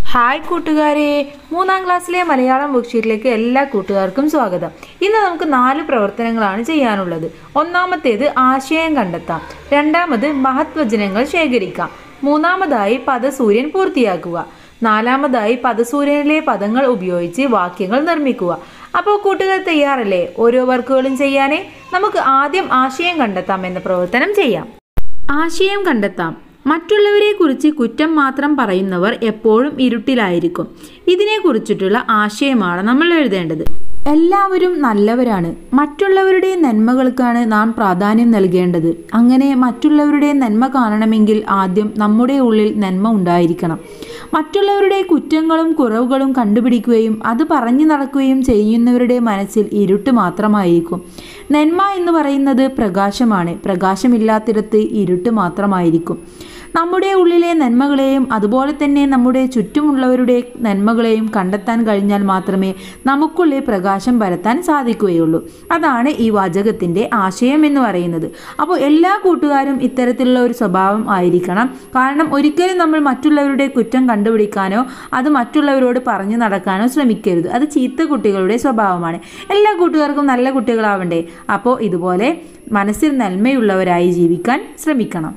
hi കൂട്ടുകാരെ മൂന്നാം ക്ലാസ്സിലെ മലയാളം വർക്ക്ഷീറ്റിലേക്ക് എല്ലാ കൂട്ടുകാർക്കും സ്വാഗതം ഇന്ന് നമുക്ക് നാല് പ്രവർത്തനങ്ങളാണ് ചെയ്യാനുള്ളത് ഒന്നാമത്തേത് ആശയം കണ്ടെത്താം രണ്ടാമത് മഹത്വചനങ്ങൾ ശേഖരിക്കാം മൂന്നാമതായി പദസൂര്യൻ പൂർത്തിയാക്കുക നാലാമതായി പദസൂര്യനിലെ പദങ്ങൾ ഉപയോഗിച്ച് വാക്യങ്ങൾ നിർമ്മിക്കുക അപ്പോൾ കൂട്ടുകാർ തയ്യാറല്ലേ ഓരോ വർക്കുകളും ചെയ്യാനേ നമുക്ക് ആദ്യം ആശയം കണ്ടെത്താം എന്ന പ്രവർത്തനം ചെയ്യാം ആശയം കണ്ടെത്താം മറ്റുള്ളവരെ കുറിച്ച് കുറ്റം മാത്രം പറയുന്നവർ എപ്പോഴും ഇരുട്ടിലായിരിക്കും ഇതിനെക്കുറിച്ചിട്ടുള്ള ആശയമാണ് നമ്മൾ എഴുതേണ്ടത് എല്ലാവരും നല്ലവരാണ് മറ്റുള്ളവരുടെ നന്മകൾക്കാണ് നാം പ്രാധാന്യം നൽകേണ്ടത് അങ്ങനെ മറ്റുള്ളവരുടെ നന്മ കാണണമെങ്കിൽ ആദ്യം നമ്മുടെ ഉള്ളിൽ നന്മ ഉണ്ടായിരിക്കണം മറ്റുള്ളവരുടെ കുറ്റങ്ങളും കുറവുകളും കണ്ടുപിടിക്കുകയും അത് പറഞ്ഞു നടക്കുകയും ചെയ്യുന്നവരുടെ മനസ്സിൽ ഇരുട്ട് മാത്രമായിരിക്കും നന്മ എന്ന് പറയുന്നത് പ്രകാശമാണ് പ്രകാശമില്ലാത്തിടത്ത് ഇരുട്ട് മാത്രമായിരിക്കും നമ്മുടെ ഉള്ളിലെ നന്മകളെയും അതുപോലെ തന്നെ നമ്മുടെ ചുറ്റുമുള്ളവരുടെ നന്മകളെയും കണ്ടെത്താൻ കഴിഞ്ഞാൽ മാത്രമേ നമുക്കുള്ളിൽ പ്രകാശം പരത്താൻ സാധിക്കുകയുള്ളൂ അതാണ് ഈ വാചകത്തിൻ്റെ ആശയം എന്ന് പറയുന്നത് അപ്പോൾ എല്ലാ കൂട്ടുകാരും ഇത്തരത്തിലുള്ള ഒരു സ്വഭാവം ആയിരിക്കണം കാരണം ഒരിക്കലും നമ്മൾ മറ്റുള്ളവരുടെ കുറ്റം കണ്ടുപിടിക്കാനോ അത് മറ്റുള്ളവരോട് പറഞ്ഞു നടക്കാനോ ശ്രമിക്കരുത് അത് ചീത്ത കുട്ടികളുടെ സ്വഭാവമാണ് എല്ലാ കൂട്ടുകാർക്കും നല്ല കുട്ടികളാവണ്ടേ അപ്പോൾ ഇതുപോലെ മനസ്സിൽ നന്മയുള്ളവരായി ജീവിക്കാൻ ശ്രമിക്കണം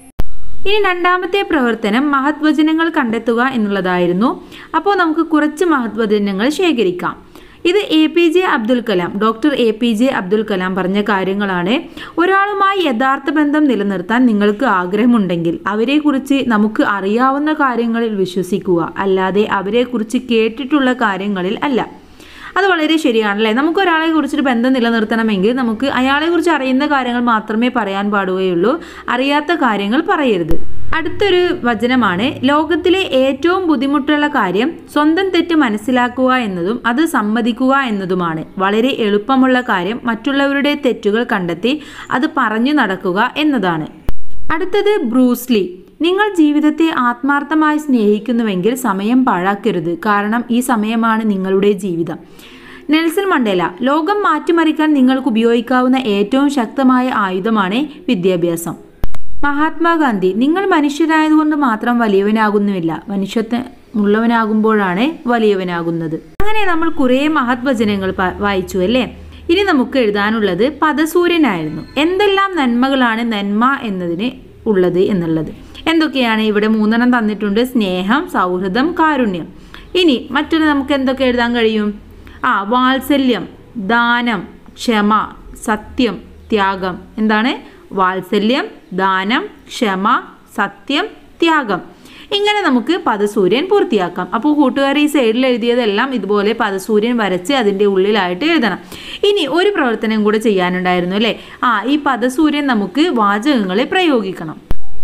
ഇനി രണ്ടാമത്തെ പ്രവർത്തനം മഹത്വചനങ്ങൾ കണ്ടെത്തുക എന്നുള്ളതായിരുന്നു അപ്പോൾ നമുക്ക് കുറച്ച് മഹത്വചനങ്ങൾ ശേഖരിക്കാം ഇത് A P J Abdul Kalam doctor A P J Abdul Kalam പറഞ്ഞ കാര്യങ്ങളാണ് ഒരാളുമായി യഥാർത്ഥ ബന്ധം നിലനിർത്താൻ നിങ്ങൾക്ക് ആഗ്രഹമുണ്ടെങ്കിൽ അവരെക്കുറിച്ച് നമുക്ക് അറിയാവുന്ന കാര്യങ്ങളിൽ വിശ്വസിക്കുക അല്ലാതെ അവരെക്കുറിച്ച് കേട്ടിട്ടുള്ള കാര്യങ്ങളിൽ അല്ല അത് വളരെ ശരിയാണല്ലേ നമുക്ക് ഒരാളെ കുറിച്ചൊരു ബന്ധം നിലനിർത്തണമെങ്കിൽ നമുക്ക് അയാളെ കുറിച്ച് അറിയുന്ന കാര്യങ്ങൾ മാത്രമേ പറയാൻ പാടുകയുള്ളൂ അറിയാത്ത കാര്യങ്ങൾ പറയരുത് അടുത്തൊരു വചനമാണ് ലോകത്തിലെ ഏറ്റവും ബുദ്ധിമുട്ടുള്ള കാര്യം സ്വന്തം തെറ്റ് മനസ്സിലാക്കുക എന്നതും അത് സമ്മതിക്കുക എന്നതുമാണ് വളരെ എളുപ്പമുള്ള കാര്യം മറ്റുള്ളവരുടെ തെറ്റുകൾ കണ്ടെത്തി അത് പറഞ്ഞു നടക്കുക എന്നതാണ് അടുത്തത് ബ്രൂസ്ലി നിങ്ങൾ ജീവിതത്തെ ആത്മാർത്ഥമായി സ്നേഹിക്കുന്നുവെങ്കിൽ സമയം പാഴാക്കരുത് കാരണം ഈ സമയമാണ് നിങ്ങളുടെ ജീവിതം നെൽസൺ മണ്ടേല ലോകം മാറ്റിമറിക്കാൻ നിങ്ങൾക്ക് ഉപയോഗിക്കാവുന്ന ഏറ്റവും ശക്തമായ ആയുധമാണ് വിദ്യാഭ്യാസം മഹാത്മാഗാന്ധി നിങ്ങൾ മനുഷ്യരായതുകൊണ്ട് മാത്രം വലിയവനാകുന്നുമില്ല മനുഷ്യത്വ ഉള്ളവനാകുമ്പോഴാണ് വലിയവനാകുന്നത് അങ്ങനെ നമ്മൾ കുറേ മഹത്വചനങ്ങൾ പ- വായിച്ചു അല്ലേ ഇനി നമുക്ക് എഴുതാനുള്ളത് പദസൂര്യനായിരുന്നു എന്തെല്ലാം നന്മകളാണ് നന്മ എന്നതിന് ഉള്ളത് എന്നുള്ളത് എന്തൊക്കെയാണ് ഇവിടെ മൂന്നെണ്ണം തന്നിട്ടുണ്ട് സ്നേഹം സൗഹൃദം കാരുണ്യം ഇനി മറ്റൊരു നമുക്ക് എന്തൊക്കെ എഴുതാൻ കഴിയും ആ വാത്സല്യം ദാനം ക്ഷമ സത്യം ത്യാഗം എന്താണ് വാത്സല്യം ദാനം ക്ഷമ സത്യം ത്യാഗം ഇങ്ങനെ നമുക്ക് പദസൂര്യൻ പൂർത്തിയാക്കാം അപ്പോൾ കൂട്ടുകാർ ഈ സൈഡിൽ എഴുതിയതെല്ലാം ഇതുപോലെ പദസൂര്യൻ വരച്ച് അതിൻ്റെ ഉള്ളിലായിട്ട് എഴുതണം ഇനി ഒരു പ്രവർത്തനം കൂടെ ചെയ്യാനുണ്ടായിരുന്നു അല്ലേ ആ ഈ പദസൂര്യൻ നമുക്ക് വാചകങ്ങളെ പ്രയോഗിക്കണം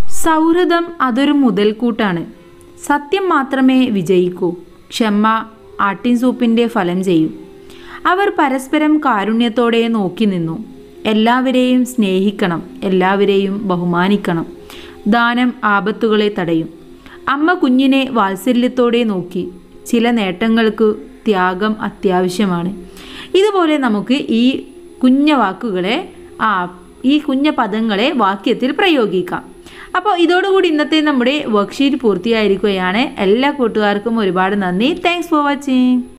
സൗഹൃദം അതൊരു മുതൽക്കൂട്ടാണ് സത്യം മാത്രമേ വിജയിക്കൂ ക്ഷമ ആട്ടിൻ സൂപ്പിൻ്റെ ഫലം ചെയ്യും അവർ പരസ്പരം കാരുണ്യത്തോടെ നോക്കി നിന്നു എല്ലാവരെയും സ്നേഹിക്കണം എല്ലാവരെയും ബഹുമാനിക്കണം ദാനം ആപത്തുകളെ തടയും അമ്മ കുഞ്ഞിനെ വാത്സല്യത്തോടെ നോക്കി ചില നേട്ടങ്ങൾക്ക് ത്യാഗം അത്യാവശ്യമാണ് ഇതുപോലെ നമുക്ക് ഈ കുഞ്ഞ വാക്കുകളെ ആ ഈ കുഞ്ഞ പദങ്ങളെ വാക്യത്തിൽ പ്രയോഗിക്കാം അപ്പോൾ ഇതോടുകൂടി ഇന്നത്തെ നമ്മുടെ വർക്ക്ഷീറ്റ് പൂർത്തിയായിരിക്കുകയാണ് എല്ലാ കൂട്ടുകാർക്കും ഒരുപാട് നന്ദി താങ്ക്സ് ഫോർ വാച്ചിങ്